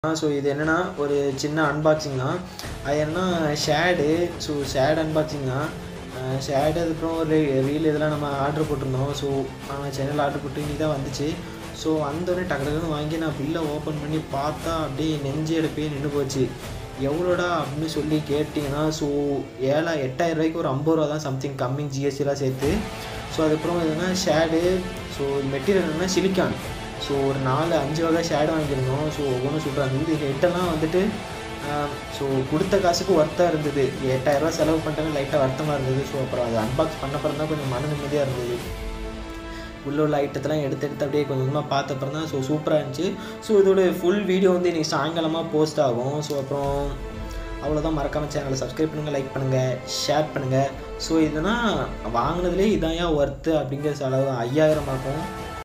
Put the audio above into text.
so இது என்னென்னா ஒரு சின்ன அன்பாக்சிங் தான் அது என்ன ஷேடு ஸோ ஷேட் அன்பாக்சிங் தான் ஷேடு அதுக்கப்புறம் ஒரு ரீல் இதெல்லாம் நம்ம ஆர்டர் போட்டிருந்தோம் ஸோ சென்னையில் ஆர்டர் போட்டு இன்னைக்கு தான் வந்துச்சு ஸோ வந்தோடனே டக்கு டக்குன்னு வாங்கி நான் பில்லை ஓப்பன் பண்ணி பார்த்தா அப்படியே நெஞ்சு எடுப்பே நின்று போச்சு எவ்வளோடா அப்படின்னு சொல்லி கேட்டிங்கன்னா ஸோ ஏழா எட்டாயிரம் ரூபாய்க்கு ஒரு ஐம்பது ரூபா தான் சம்திங் கம்மிங் ஜிஎஸ்டிலாம் சேர்த்து ஸோ அதுக்கப்புறம் எதுனா ஷேடு ஸோ மெட்டீரியல் என்னன்னா சிலிக்கான் ஸோ ஒரு நாலு அஞ்சு வகை ஷேடு வாங்கியிருந்தோம் ஸோ ஒவ்வொன்றும் சொல்கிறாங்க இது ஹெட்டெல்லாம் வந்துட்டு ஸோ கொடுத்த காசுக்கு ஒர்த்தாக இருந்தது எட்டாயிரரூவா செலவு பண்ணிட்டாங்க லைட்டாக வருத்தமாக இருந்தது ஸோ அப்புறம் அது அன்பாக்ஸ் பண்ணப்பறம் தான் கொஞ்சம் மன நிம்மதியாக இருந்தது உள்ள உள்ள ஐட்டத்தெல்லாம் எடுத்து எடுத்து அப்படியே கொஞ்சம் கொஞ்சமாக பார்த்தப்பறம் தான் ஸோ சூப்பராக இருந்துச்சு ஸோ இதோட ஃபுல் வீடியோ வந்து இன்றைக்கி சாயங்காலமாக போஸ்ட் ஆகும் ஸோ அப்புறம் அவ்வளோதான் மறக்காமல் சேனலை சப்ஸ்கிரைப் பண்ணுங்கள் லைக் பண்ணுங்கள் ஷேர் பண்ணுங்கள் ஸோ இதுனா வாங்கினதுலேயே இதான் ஒர்த்து அப்படிங்கிற செலவு ஐயாயிரம் ஆகும்